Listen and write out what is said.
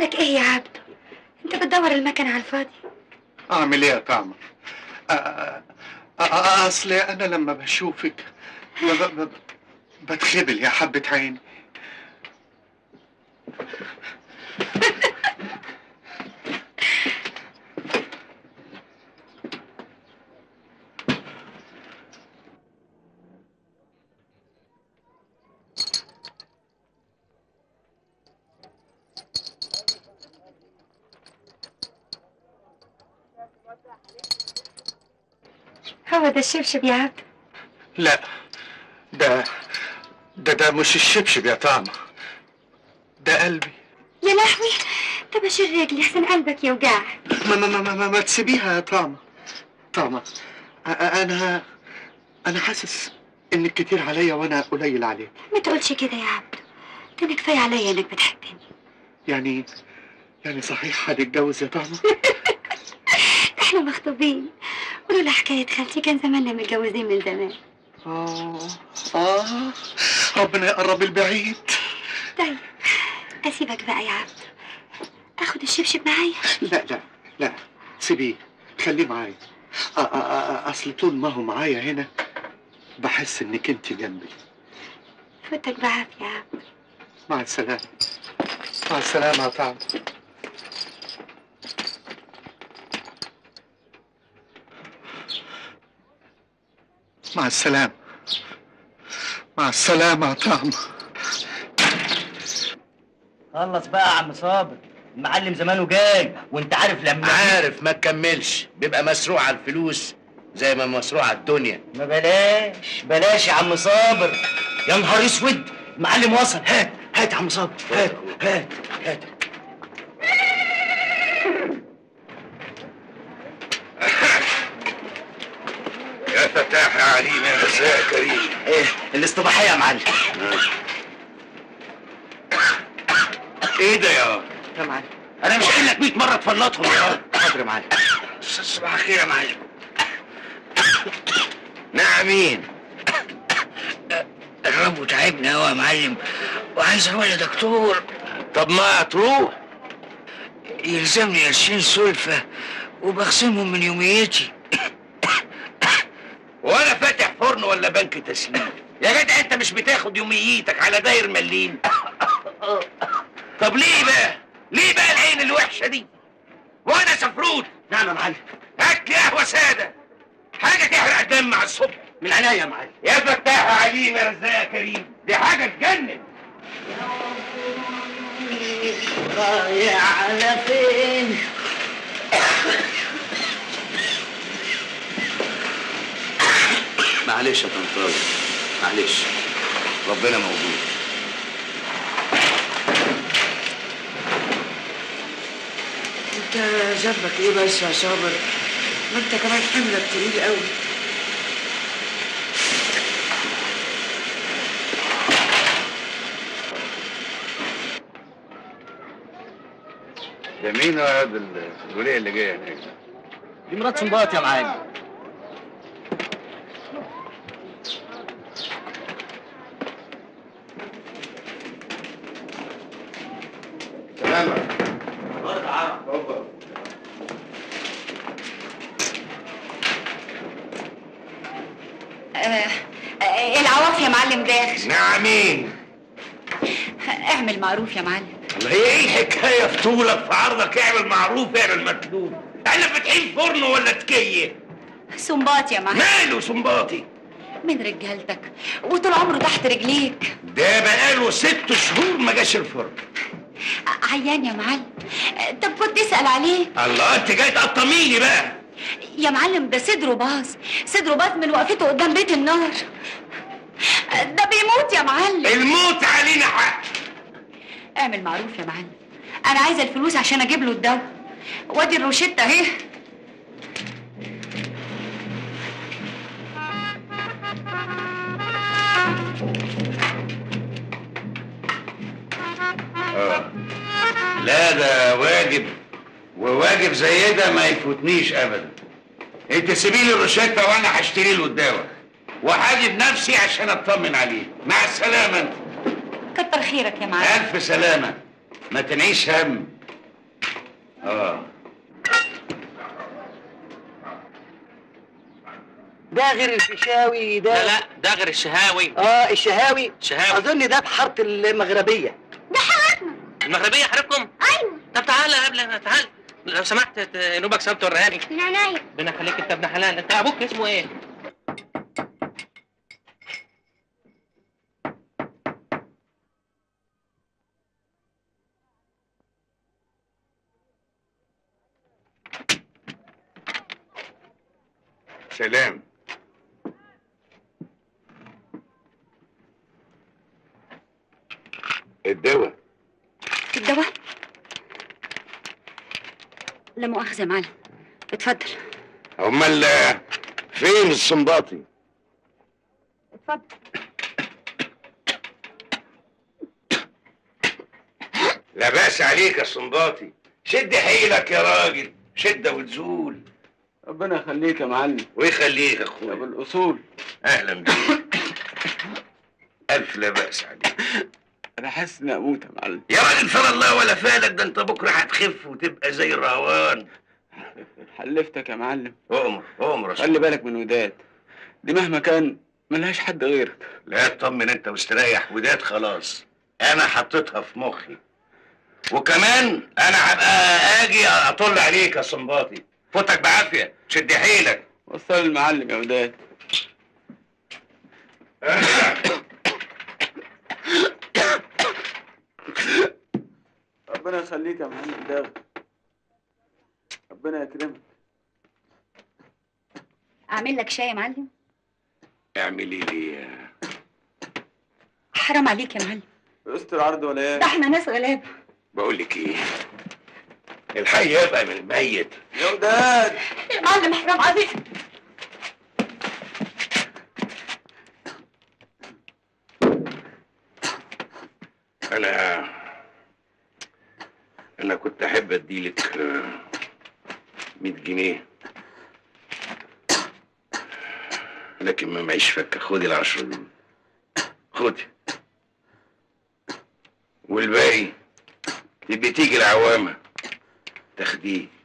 مالك ايه يا عبدو انت بتدور المكنة على الفاضي اعمل ايه يا طعمة أ- أ- أ- اصل انا لما بشوفك ب- ب- ب- بتخبل يا حبة عيني هو ده الشبشب يا عبدو لا ده ده ده مش الشبشب يا طعمة ده قلبي يا لهوي طب اشيل رجلي احسن قلبك يوجعك ما ما ما ما, ما, ما تسيبيها يا طعمة طعمة أ- أ- انا انا حاسس انك كتير عليا وانا قليل عليك ما تقولش كده يا عبدو ده أنا كفاية عليا انك بتحبني يعني يعني صحيح هنتجوز يا طعمة احنا مخطوبين ولولا حكاية خالتي كان زماننا متجوزين من زمان آه آه ربنا يقرب البعيد طيب اسيبك بقى يا عبدو اخد الشبشب معايا لا لا لا سيبيه خليه معايا آه آه آه أصل طول ما هو معايا هنا بحس إنك أنت جنبي فوتك بعافية يا عبدو مع السلامة مع السلامة يا طعم مع السلامة مع السلامة يا طعم خلص بقى يا عم صابر المعلم زمانه جاي وانت عارف لما عارف ما تكملش بيبقى مسروع على الفلوس زي ما مسروع على الدنيا ما بلاش بلاش يا عم صابر يا نهار اسود المعلم وصل هات هات يا عم صابر هات هات هات يا فتاح يا عليم يا مساء كريم ايه الاصطباحيه يا معلم ايه ده يا يا معلم انا مش قايل لك 100 مره تفلطهم يا حاضر يا معلم صباح الخير يا معلم نعمين الرب تعبنا قوي يا معلم وعايز اروح لدكتور طب ما تروح يلزمني قرشين سلفة وبخصمهم من يوميتي وانا فاتح فرن ولا بنك تسليم يا جدع انت مش بتاخد يوميتك على داير مليم طب ليه بقى ليه بقى العين الوحشه دي وانا سفروت نعم يا معلم هات لي قهوه ساده حاجه تحرق الدم على الصبح من عينيا يا معلم يا فتاح يا عليم يا رزاق يا كريم دي حاجه تجنن رايح على فين معلش يا طنطاوي معلش ربنا موجود انت ذنبك ايه بس يا صابر ما انت كمان حملك تقيل قوي ده مين هذا الوليه اللي جاي هناك دي مرات صنباط يا معلم سلامة آه آه العواف يا معلم داخل نعمين اعمل معروف يا معلم الله هي ايه الحكايه في طولك في عرضك اعمل معروف اعمل مطلوب احنا فاتحين فرن ولا تكيه سنباط يا معلم ماله سنباطي من رجالتك وطول عمره تحت رجليك ده بقاله ست شهور ما جاش الفرن عيان يا معلم طب كنت تسأل عليه الله انت جاي تقطميني بقى يا معلم ده صدره باظ صدره باظ من وقفته قدام بيت النار ده بيموت يا معلم الموت علينا حق اعمل معروف يا معلم انا عايزه الفلوس عشان اجيب له الدواء وادي الروشته اهي اه لا ده واجب وواجب زي ده ما يفوتنيش ابدا انت سيبي لي الروشته وانا هشتري له الدواء وهاجي بنفسي عشان اطمن عليه مع السلامه انت كتر خيرك يا معلم الف سلامه ما تنعيش هم اه ده غير الفيشاوي ده لا لا ده غير الشهاوي اه الشهاوي الشهاوي اظن ده بحاره المغربيه المغربيه حضرتكم ايوه طب تعالى قبل تعالى لو سمحت ت- نوبك سبت وريهاني من عينيا ربنا يخليك انت ابن حلال انت ابوك اسمه ايه؟ سلام الدواء الدواء لا مؤاخذة يا معلم اتفضل امال فين الصنباطي اتفضل لا باس عليك يا صنباطي شد حيلك يا راجل شده وتزول ربنا يخليك يا معلم ويخليك يا يا اخويا بالاصول اهلا بيك الف لا باس عليك انا حاسس اني اموت يا معلم يا راجل فلا الله ولا فالك ده انت بكره هتخف وتبقى زي الرهوان حلفتك يا معلم امر امر يا خلي صنباطي. بالك من وداد دي مهما كان ملهاش حد غيرك لا اطمن انت واستريح وداد خلاص انا حطيتها في مخي وكمان انا هبقى اجي اطل عليك يا صنباطي فوتك بعافيه شد حيلك وصل المعلم يا وداد ربنا يخليك يا معلم داغ ربنا يكرمك اعمل لك شاي يا معلم اعملي لي حرام عليك يا معلم استر عرض ولا ده ايه احنا ناس غلابة بقول لك ايه الحي يبقى من الميت يا وداد يا معلم حرام عليك انا انا كنت احب اديلك آه، 100 جنيه لكن ما معيش فكه خدي العشرة دول خدي والباقي تبقي تيجي العوامة تاخديه